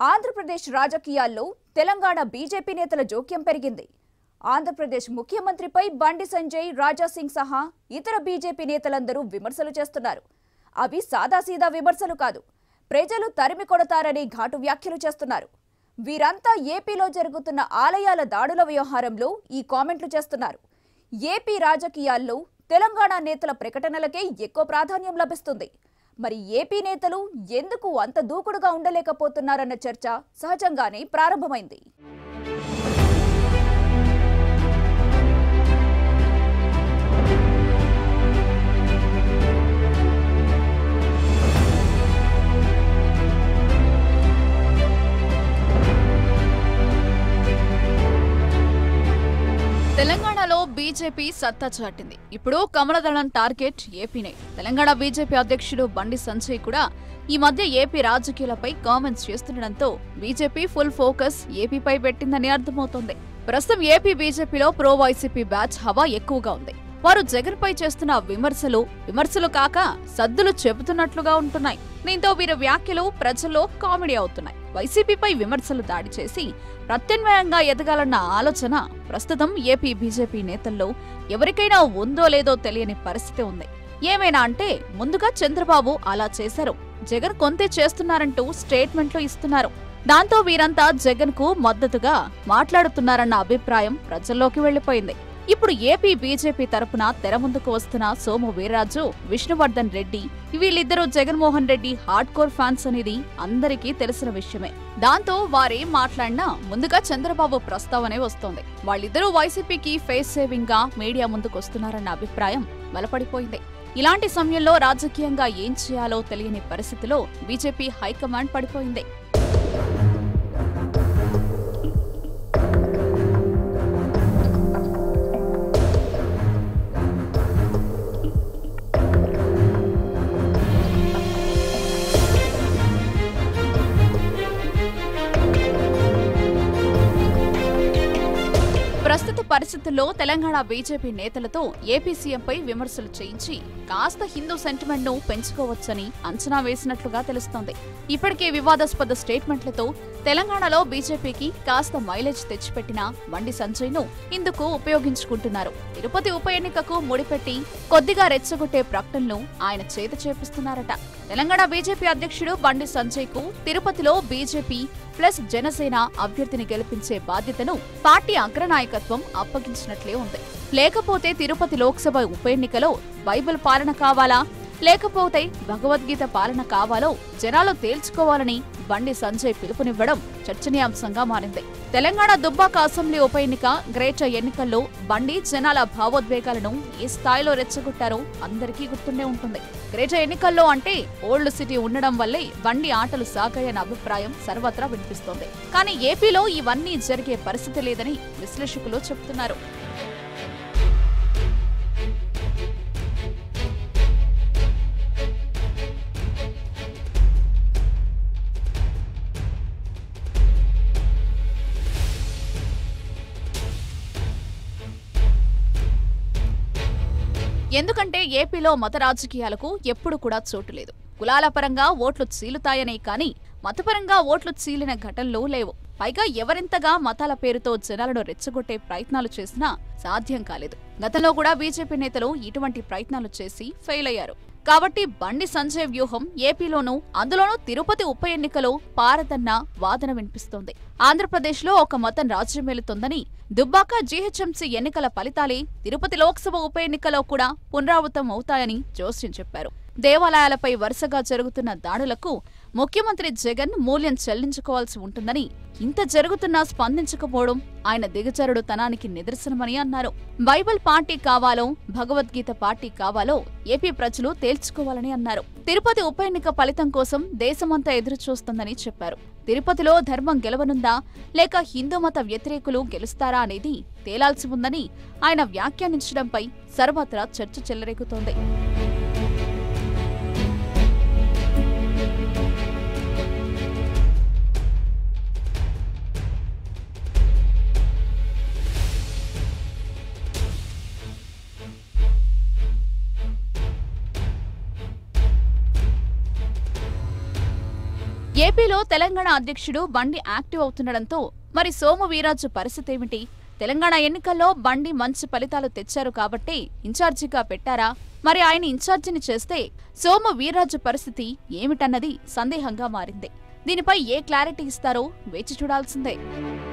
ఆంధ్రప్రదేశ్ రాజకీయాల్లో తెలంగాణ బీజేపీ నేతల జోక్యం పెరిగింది ఆంధ్రప్రదేశ్ ముఖ్యమంత్రిపై బండి సంజయ్ రాజాసింగ్ సహా ఇతర బీజేపీ నేతలందరూ విమర్శలు చేస్తున్నారు అవి సాదాసీదా విమర్శలు కాదు ప్రజలు తరిమి కొడతారని ఘాటు వ్యాఖ్యలు చేస్తున్నారు వీరంతా ఏపీలో జరుగుతున్న ఆలయాల దాడుల వ్యవహారంలో ఈ కామెంట్లు చేస్తున్నారు ఏపీ రాజకీయాల్లో తెలంగాణ నేతల ప్రకటనలకే ఎక్కువ ప్రాధాన్యం లభిస్తుంది మరి ఏపీ నేతలు ఎందుకు అంత దూకుడుగా ఉండలేకపోతున్నారన్న చర్చ సహజంగానే ప్రారంభమైంది తెలంగాణలో బీజేపీ సత్తా చాటింది ఇప్పుడు కమలదళం టార్గెట్ ఏపీనే తెలంగాణ బీజేపీ అధ్యక్షుడు బండి సంజయ్ కూడా ఈ మధ్య ఏపీ రాజకీయాలపై కామెంట్స్ చేస్తుండటంతో బీజేపీ ఫుల్ ఫోకస్ ఏపీపై పెట్టిందని అర్థమవుతోంది ప్రస్తుతం ఏపీ బీజేపీలో ప్రో వైసీపీ బ్యాచ్ హవా ఎక్కువగా ఉంది వారు జగన్ పై చేస్తున్న విమర్శలు విమర్శలు కాక సద్దులు చెబుతున్నట్లుగా ఉంటున్నాయి దీంతో వీరి వ్యాఖ్యలు ప్రజల్లో కామెడీ అవుతున్నాయి వైసీపీపై విమర్శలు దాడి చేసి ప్రత్యామ్నాయంగా ఎదగాలన్న ఆలోచన ప్రస్తుతం ఏపీ బీజేపీ నేతల్లో ఎవరికైనా ఉందో లేదో తెలియని పరిస్థితి ఉంది ఏమైనా అంటే ముందుగా చంద్రబాబు అలా చేశారు జగన్ కొంతే చేస్తున్నారంటూ స్టేట్మెంట్లు ఇస్తున్నారు దాంతో వీరంతా జగన్ కు మద్దతుగా మాట్లాడుతున్నారన్న అభిప్రాయం ప్రజల్లోకి వెళ్లిపోయింది ఇప్పుడు ఏపీ బీజేపీ తరపున తెర ముందుకు వస్తున్న సోము వీర్రాజు విష్ణువర్ధన్ రెడ్డి వీళ్ళిద్దరూ Jaganmohan Reddy hardcore fans అనేది అందరికీ తెలిసిన విషయమే దాంతో వారేం మాట్లాడినా ముందుగా చంద్రబాబు ప్రస్తావనే వస్తోంది వాళ్ళిద్దరూ వైసీపీకి ఫేస్ సేవింగ్ గా మీడియా ముందుకు వస్తున్నారన్న అభిప్రాయం బలపడిపోయింది ఇలాంటి సమయంలో రాజకీయంగా ఏం చేయాలో తెలియని పరిస్థితిలో బీజేపీ హైకమాండ్ పడిపోయింది ప్రస్తుత పరిస్థితుల్లో తెలంగాణ బీజేపీ నేతలతో ఏపీ సీఎంపై విమర్శలు చేయించి కాస్త హిందూ సెంటిమెంట్ ను పెంచుకోవచ్చని అంచనా వేసినట్లుగా తెలుస్తోంది ఇప్పటికే వివాదాస్పద స్టేట్మెంట్లతో తెలంగాణలో బీజేపీకి కాస్త మైలేజ్ తెచ్చిపెట్టిన బండి సంజయ్ ను ఇందుకు ఉపయోగించుకుంటున్నారు తిరుపతి ఉప ఎన్నికకు ముడిపెట్టి కొద్దిగా రెచ్చగొట్టే ప్రకటనలు ఆయన చేత చేపిస్తున్నారట తెలంగాణ బీజేపీ అధ్యక్షుడు బండి సంజయ్ కు తిరుపతిలో బీజేపీ ప్లస్ జనసేన అభ్యర్థిని గెలిపించే బాధ్యతను పార్టీ అగ్రనాయకత్వం అప్పగించినట్లే ఉంది లేకపోతే తిరుపతి లోక్సభ ఉప ఎన్నికలో బైబిల్ పాలన కావాలా లేకపోతే భగవద్గీత పాలన కావాలో జనాలు తేల్చుకోవాలని బండి సంజయ్ పిలుపునివ్వడం చర్చనీయాంశంగా మారింది తెలంగాణ దుబ్బాక అసెంబ్లీ ఉప ఎన్నిక గ్రేటర్ ఎన్నికల్లో బండి జనాల భావోద్వేగాలను ఏ స్థాయిలో రెచ్చగొట్టారో అందరికీ గుర్తుండే ఉంటుంది గ్రేటర్ ఎన్నికల్లో అంటే ఓల్డ్ సిటీ ఉండడం వల్లే బండి ఆటలు సాగాయన్న అభిప్రాయం సర్వత్రా వినిపిస్తోంది కానీ ఏపీలో ఇవన్నీ జరిగే పరిస్థితి లేదని విశ్లేషకులు చెబుతున్నారు ఎందుకంటే ఏపీలో మత రాజకీయాలకు ఎప్పుడు కూడా చోటు లేదు కులాల పరంగా ఓట్లు చీలుతాయనే కానీ మతపరంగా ఓట్లు చీలిన ఘటనలు లేవు పైగా ఎవరింతగా మతాల పేరుతో జనాలను రెచ్చగొట్టే ప్రయత్నాలు చేసినా సాధ్యం కాలేదు గతంలో కూడా బీజేపీ నేతలు ఇటువంటి ప్రయత్నాలు చేసి ఫెయిల్ అయ్యారు కాబట్టి బండి సంజయ్ వ్యూహం ఏపీలోనూ అందులోనూ తిరుపతి ఉప ఎన్నికలో పారదన్న వాదన వినిపిస్తోంది ఆంధ్రప్రదేశ్లో ఒక మతం రాజ్యమేలుతోందని దుబ్బాక జీహెచ్ఎంసీ ఎన్నికల ఫలితాలే తిరుపతి లోక్సభ ఉప ఎన్నికలో కూడా పునరావృతం అవుతాయని జోస్యం చెప్పారు దేవాలయాలపై వరుసగా జరుగుతున్న దాడులకు ముఖ్యమంత్రి జగన్ మూల్యం చెల్లించుకోవాల్సి ఉంటుందని ఇంత జరుగుతున్నా స్పందించకపోవడం ఆయన దిగజరుడు తనానికి నిదర్శనమని అన్నారు బైబిల్ పార్టీ కావాలో భగవద్గీత పార్టీ కావాలో ఏపీ ప్రజలు తేల్చుకోవాలని అన్నారు తిరుపతి ఉప ఎన్నిక ఫలితం కోసం దేశమంతా ఎదురు చూస్తుందని చెప్పారు తిరుపతిలో ధర్మం గెలవనుందా లేక హిందూ మత వ్యతిరేకులు గెలుస్తారా అనేది తేలాల్సి ఉందని ఆయన వ్యాఖ్యానించడంపై సర్వత్రా చర్చ చెలరేగుతోంది ఏపీలో తెలంగాణ అధ్యక్షుడు బండి యాక్టివ్ అవుతుండడంతో మరి సోము వీరాజు పరిస్థితి ఏమిటి తెలంగాణ ఎన్నికల్లో బండి మంచి ఫలితాలు తెచ్చారు కాబట్టి ఇన్ఛార్జిగా పెట్టారా మరి ఆయన ఇన్ఛార్జిని చేస్తే సోము వీర్రాజు పరిస్థితి ఏమిటన్నది సందేహంగా మారింది దీనిపై ఏ క్లారిటీ ఇస్తారో వేచి చూడాల్సిందే